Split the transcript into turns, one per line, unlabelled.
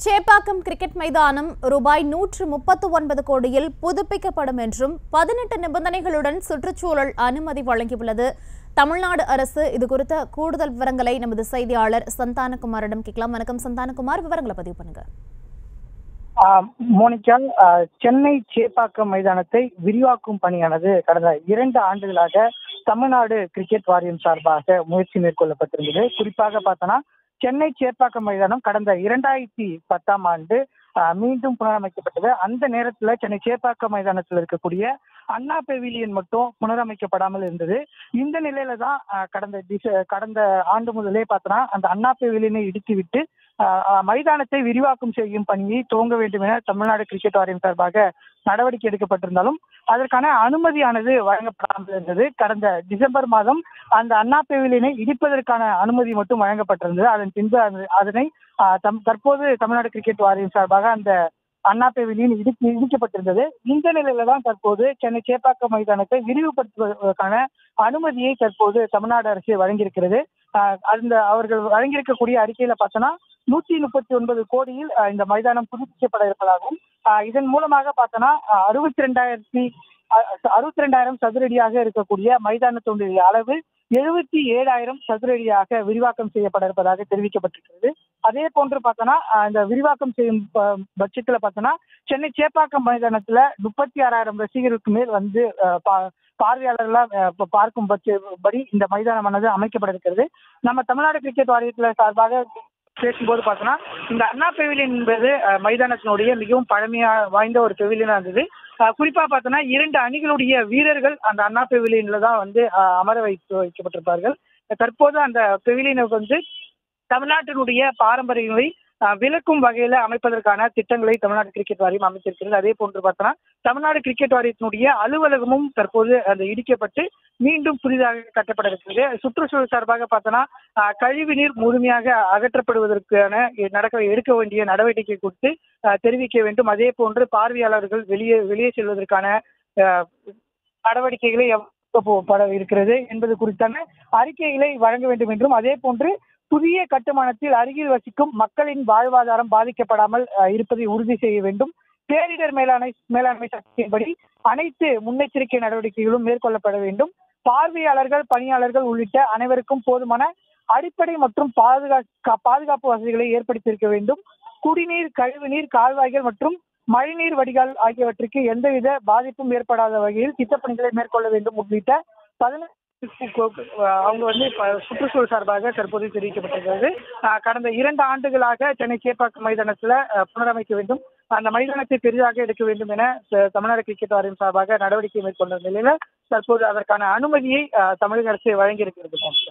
Chepauk cricket மைதானம் ரூபாய் நூற்று முப்பத்து ஒன்பது கோடியில் புதுப்பிக்கப்படும் என்றும் பதினெட்டு நிபந்தனைகளுடன் சுற்றுச்சூழல் அனுமதி வழங்கியுள்ளது தமிழ்நாடு அரசு இது குறித்த கூடுதல் விவரங்களை நமது செய்தியாளர் சந்தானகுமாரிடம் கேட்கலாம் வணக்கம் சந்தானகுமார் விவரங்களை பதிவு பண்ணுங்க
ஆஹ் மோனிகா ஆஹ் சென்னை சேப்பாக்கம் மைதானத்தை விரிவாக்கும் பணியானது கடந்த இரண்டு ஆண்டுகளாக தமிழ்நாடு கிரிக்கெட் வாரியம் சார்பாக முயற்சி மேற்கொள்ளப்பட்டிருந்தது குறிப்பாக பார்த்தோன்னா சென்னை சேப்பாக்கம் மைதானம் கடந்த இரண்டாயிரத்தி பத்தாம் ஆண்டு ஆஹ் மீண்டும் புனரமைக்கப்பட்டது அந்த நேரத்துல சென்னை சேப்பாக்கம் மைதானத்தில் இருக்கக்கூடிய அண்ணா பெவிலியன் மட்டும் புனரமைக்கப்படாமல் இருந்தது இந்த நிலையில தான் ஆஹ் கடந்த டிச கடந்த ஆண்டு முதலே பார்த்தோன்னா அந்த அண்ணா பெவிலியனை இடித்து விட்டு ஆஹ் ஆஹ் மைதானத்தை விரிவாக்கம் செய்யும் பணியை துவங்க வேண்டும் என தமிழ்நாடு கிரிக்கெட் வாரியம் சார்பாக நடவடிக்கை எடுக்கப்பட்டிருந்தாலும் அதற்கான அனுமதியானது வழங்கப்படாமல் இருந்தது கடந்த டிசம்பர் மாதம் அந்த அண்ணா பெவிலியனை இடிப்பதற்கான அனுமதி மட்டும் வழங்கப்பட்டிருந்தது அதன் பின்பு அது- அதனை ஆஹ் தம்- தற்போது தமிழ்நாடு கிரிக்கெட் வாரியம் சார்பாக அந்த அண்ணா பெவிலியன் இடி இடிக்கப்பட்டிருந்தது இந்த நிலையில தான் தற்போது சென்னை சேப்பாக்கம் மைதானத்தை விரிவுபடுத்துவதற்கான அனுமதியை தற்போது தமிழ்நாடு அரசு வழங்கியிருக்கிறது ஆஹ் அந்த அவர்கள் வழங்கியிருக்கக்கூடிய அறிக்கையில பார்த்தோன்னா நூத்தி முப்பத்தி ஒன்பது கோடியில் ஆஹ் இந்த மைதானம் புதுப்பிக்கப்பட இருப்பதாகவும் ஆஹ் இதன் மூலமாக பார்த்தோன்னா அறுபத்தி ரெண்டாயிரத்தி அறுபத்தி ரெண்டாயிரம் சதுரடியாக இருக்கக்கூடிய மைதானத்தினுடைய அளவு எழுபத்தி ஏழாயிரம் சதுரடியாக விரிவாக்கம் செய்யப்பட இருப்பதாக தெரிவிக்கப்பட்டிருக்கிறது அதே போன்று பார்த்தோன்னா ஆஹ் இந்த விரிவாக்கம் செய்யும் ப- பட்சத்துல பார்த்தோன்னா சென்னை சேப்பாக்கம் மைதானத்துல முப்பத்தி ஆறாயிரம் ரசிகர்களுக்கு மேல் வந்து ஆஹ் பா- பார்வையாளர்களா ஆஹ் ப- பார்க்கும் பட்ச படி இந்த மைதானமானது அமைக்கப்பட இருக்கிறது நம்ம தமிழ்நாடு கிரிக்கெட் வாரியத்துல சார்பாக பேசும்போது பார்த்தோன்னா இந்த அண்ணா பெவிலியன் என்பது அஹ், மைதானத்தினுடைய மிகவும் பழமையா வாய்ந்த ஒரு பெவிலியனா இருந்தது அஹ், குறிப்பா பார்த்தோன்னா இரண்டு அணிகளுடைய வீரர்கள் அந்த அண்ணா பெவிலியன்ல தான் வந்து அஹ், அமர வைத்து வைக்கப்பட்டிருப்பார்கள் தற்போது அந்த பெவிலியனுக்கு வந்து தமிழ்நாட்டினுடைய பாரம்பரியங்களை அஹ், விளக்கும் வகையில அமைப்பதற்கான திட்டங்களை தமிழ்நாடு கிரிக்கெட் வாரியம் அமைத்திருக்கிறது அதே போன்று பார்த்தோன்னா தமிழ்நாடு கிரிக்கெட் வாரியத்தினுடைய அலுவலகமும் தற்போது அந்த இடிக்கப்பட்டு மீண்டும் புதிதாக கட்டப்பட இருக்கிறது சுற்றுச்சூழல் சார்பாக பார்த்தோன்னா ஆஹ் கழிவு நீர் முழுமையாக அகற்றப்படுவதற்கான நடக்க எடுக்க வேண்டிய நடவடிக்கை குறித்து ஆஹ் தெரிவிக்க வேண்டும் அதே போன்று பார்வையாளர்கள் வெளியே வெளியே செல்வதற்கான ஆஹ் நடவடிக்கைகளை பட இருக்கிறது என்பது குறித்தான அறிக்கைகளை வழங்க வேண்டும் என்றும் அதே போன்று புதிய கட்டுமானத்தில் அருகில் வசிக்கும் மக்களின் வாழ்வாதாரம் பாதிக்கப்படாமல் ஆஹ் இருப்பதை உறுதி செய்ய வேண்டும் பேரிடர் மேலாண்மை மேலாண்மை சட்டத்தின்படி அனைத்து முன்னெச்சரிக்கை நடவடிக்கைகளும் மேற்கொள்ளப்பட வேண்டும் பார்வையாளர்கள் பணியாளர்கள் உள்ளிட்ட அனைவருக்கும் போதுமான அடிப்படை மற்றும் பாதுகா பாதுகாப்பு வசதிகளை ஏற்படுத்தியிருக்க வேண்டும் குடிநீர் கழிவுநீர் கால்வாய்கள் மற்றும் மழைநீர் வடிகால் ஆகியவற்றுக்கு எந்தவித பாதிப்பும் ஏற்படாத வகையில் திட்டப்பணிகளை மேற்கொள்ள வேண்டும் உள்ளிட்ட பதினெட்டு அவங்க வந்து இப்ப சுற்றுச்சூழல் சார்பாக தற்போது தெரிவிக்கப்பட்டிருக்கிறது ஆஹ் கடந்த இரண்டு ஆண்டுகளாக சென்னை சேப்பாக்கம் மைதானத்துல ஆஹ் புனரமைக்க வேண்டும் அந்த மைதானத்தை பெரிதாக எடுக்க வேண்டும் என த- தமிழ்நாடு கிரிக்கெட் வாரியம் சார்பாக நடவடிக்கை மேற்கொண்ட நிலையில தற்போது அதற்கான அனுமதியை ஆஹ் தமிழக அரசு வழங்கியிருக்கிறது